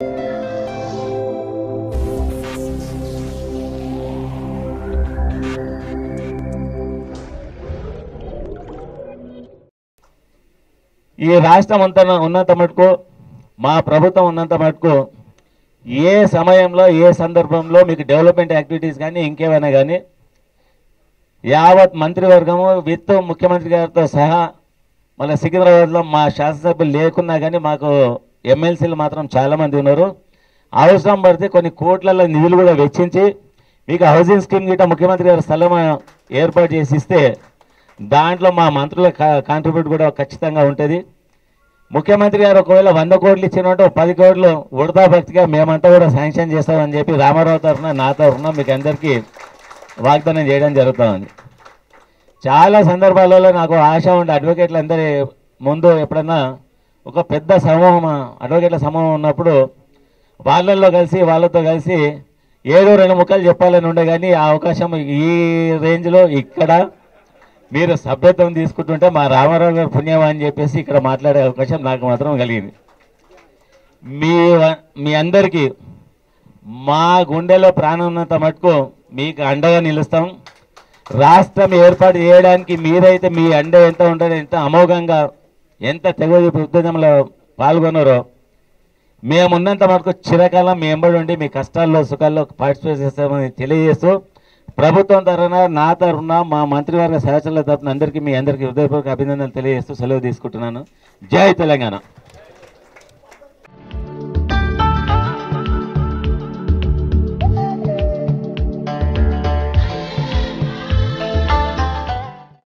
ఈ రాష్ట్రం అంత ఉన్నంత మటుకు మా ప్రభుత్వం ఉన్నంత మటుకు ఏ సమయంలో ఏ సందర్భంలో మీకు డెవలప్మెంట్ యాక్టివిటీస్ కానీ ఇంకేమైనా కానీ యావత్ మంత్రివర్గము విత్ ముఖ్యమంత్రి గారితో సహా మన సికింద్రాబాద్లో మా శాసనసభ్యులు లేకున్నా కానీ మాకు ఎమ్మెల్సీలు మాత్రం చాలామంది ఉన్నారు అవసరం పడితే కొన్ని కోట్లలో నిధులు కూడా వెచ్చించి మీకు హౌసింగ్ స్కీమ్ గిట్ట ముఖ్యమంత్రి గారి స్థలం ఏర్పాటు చేసి ఇస్తే దాంట్లో మా మంత్రుల కాంట్రిబ్యూట్ కూడా ఖచ్చితంగా ఉంటుంది ముఖ్యమంత్రి గారు ఒకవేళ వంద కోట్లు ఇచ్చినట్టు పది కోట్లు ఉడతా భక్తిగా మేమంతా కూడా శాంక్షన్ చేస్తామని చెప్పి రామారావు తరఫున నా తరఫున మీకు అందరికీ వాగ్దానం చేయడం జరుగుతుంది చాలా సందర్భాలలో నాకు ఆశ ఉండే అడ్వకేట్ల అందరి ముందు ఎప్పుడన్నా ఒక పెద్ద సమూహం అడ్వకేట్ల సమూహం ఉన్నప్పుడు వాళ్ళల్లో కలిసి వాళ్ళతో కలిసి ఏదో రెండు ముక్కలు చెప్పాలని ఉండే కానీ ఆ అవకాశం ఈ రేంజ్లో ఇక్కడ మీరు సభ్యత్వం తీసుకుంటుంటే మా రామారావు గారు పుణ్యం అని చెప్పేసి ఇక్కడ మాట్లాడే అవకాశం నాకు మాత్రం కలిగింది మీ వ- మీ అందరికీ మా గుండెలో ప్రాణం ఉన్నంత మటుకు మీకు అండగా నిలుస్తాం రాష్ట్రం ఏర్పాటు చేయడానికి మీరైతే మీ అండ ఎంత ఉంటుందో ఎంత అమోఘంగా ఎంత తెగ ఉద్యమంలో పాల్గొన్నారో మేమున్నంత మటుకు చిరకాలం మీ ఎంబడి ఉండి మీ కష్టాల్లో సుఖాల్లో పార్టిసిపేట్ చేస్తామని తెలియజేస్తూ ప్రభుత్వం తరఫున నా తరఫున మా మంత్రివర్గ సహచరుల తరఫున అందరికీ మీ అందరికీ హృదయపూర్వక అభినందనలు తెలియజేస్తూ సెలవు తీసుకుంటున్నాను జై తెలంగాణ